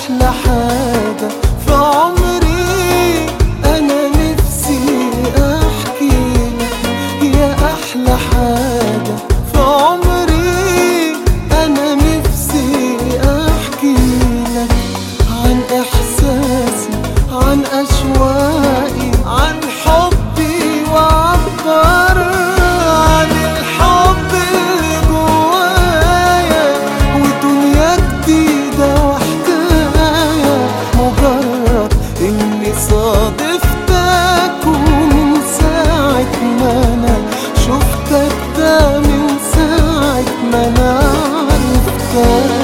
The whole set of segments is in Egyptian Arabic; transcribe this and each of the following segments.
أحلى حاجة في عمري أنا نفسي أحكي لك يا أحلى حاجة في عمري أنا نفسي أحكي لك عن إحساسي عن أشواقي عن حبي وعبر عن الحب اللي جوايا ودنيا جديدة وحكاية مجرد إني صادفتك ومن ساعة ما أنا شفتك ده من ساعة ما أنا عرفتك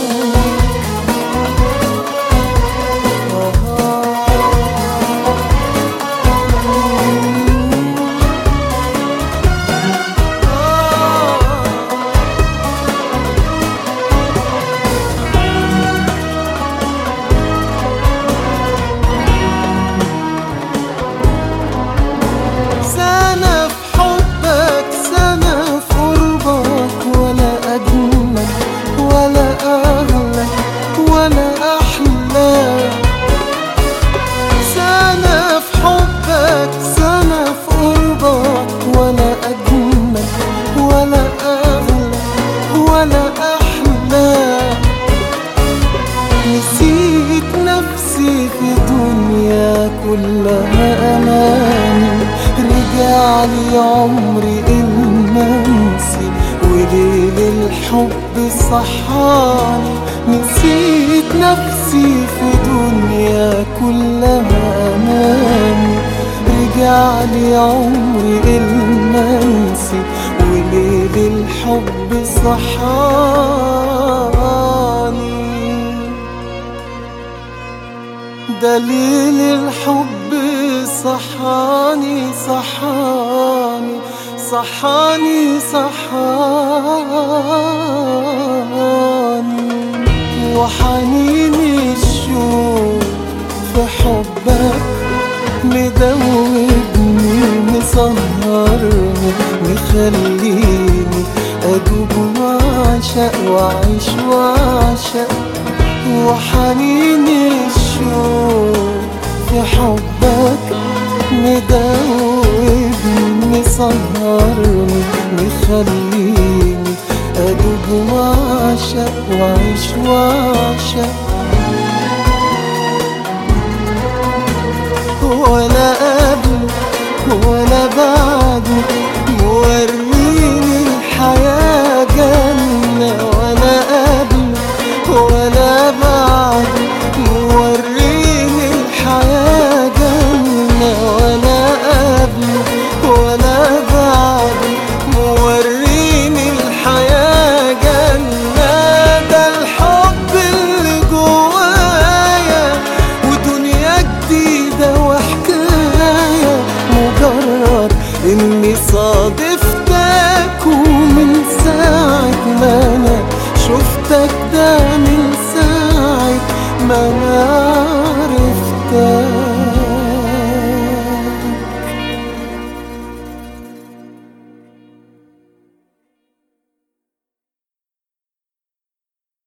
سنة في حبك سنة في قربك ولا أجمل ولا أغلى ولا أحلى سنة في حبك سنة في قربك ولا أجمل ولا أغلى ولا أحلى نسيت نفسي في دنيا كلها أماني رجع لي عمري المنسي وليل الحب صحاني نسيت نفسي في دنيا كلها أماني رجع لي عمري المنسي وليل الحب صحاني دليل الحب صحاني صحاني صحاني صحاني وحنين الشوق في حبك مدوبني مسهرني مخليني أدوب وأعشق وأعيش وأعشق وحنين الشوق في حبك مدوبني مسهرني مخليني أدوب وأعشق وأعيش وأعشق ولا قبل ولا بعد موريني الحياة جنة ولا قبل ولا بعد موريني الحياة جنة ولا قبل ولا بعد موريني الحياة جنة ده الحب اللي جوايا ودنيا جديدة وحكاية مجرد إني صادق